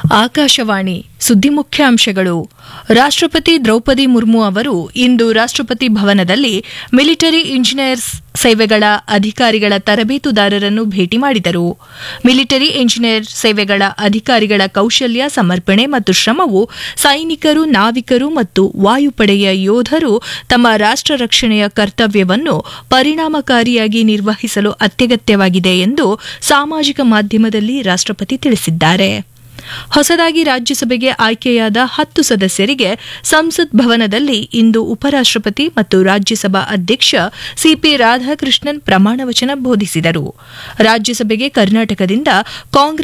ಆಕಾಶವಾಣಿ ಸುದ್ದಿ ಮುಖ್ಯಾಂಶಗಳು ರಾಷ್ಟ್ರಪತಿ ದ್ರೌಪದಿ ಮುರ್ಮು ಅವರು ಇಂದು ರಾಷ್ಟ್ರಪತಿ ಭವನದಲ್ಲಿ ಮಿಲಿಟರಿ ಇಂಜಿನಿಯರ್ಸ್ ಸೇವೆಗಳ ಅಧಿಕಾರಿಗಳ ತರಬೇತುದಾರರನ್ನು ಭೇಟಿ ಮಾಡಿದರು ಮಿಲಿಟರಿ ಇಂಜಿನಿಯರ್ ಸೇವೆಗಳ ಅಧಿಕಾರಿಗಳ ಕೌಶಲ್ಯ ಸಮರ್ಪಣೆ ಮತ್ತು ಶ್ರಮವು ಸೈನಿಕರು ನಾವಿಕರು ಮತ್ತು ವಾಯುಪಡೆಯ ಯೋಧರು ತಮ್ಮ ರಾಷ್ಟ್ರ ರಕ್ಷಣೆಯ ಕರ್ತವ್ಯವನ್ನು ಪರಿಣಾಮಕಾರಿಯಾಗಿ ನಿರ್ವಹಿಸಲು ಅತ್ಯಗತ್ಯವಾಗಿದೆ ಎಂದು ಸಾಮಾಜಿಕ ಮಾಧ್ಯಮದಲ್ಲಿ ರಾಷ್ಟ್ರಪತಿ ತಿಳಿಸಿದ್ದಾರೆ ಹೊಸದಾಗಿ ರಾಜ್ಯಸಭೆಗೆ ಆಯ್ಕೆಯಾದ ಹತ್ತು ಸದಸ್ಯರಿಗೆ ಸಂಸತ್ ಭವನದಲ್ಲಿ ಇಂದು ಉಪರಾಷ್ಟ್ರಪತಿ ಮತ್ತು ರಾಜ್ಯಸಭಾ ಅಧ್ಯಕ್ಷ ಸಿಪಿ ರಾಧಾಕೃಷ್ಣನ್ ಪ್ರಮಾಣವಚನ ಬೋಧಿಸಿದರು ರಾಜ್ಯಸಭೆಗೆ ಕರ್ನಾಟಕದಿಂದ ಕಾಂಗ್ರೆಸ್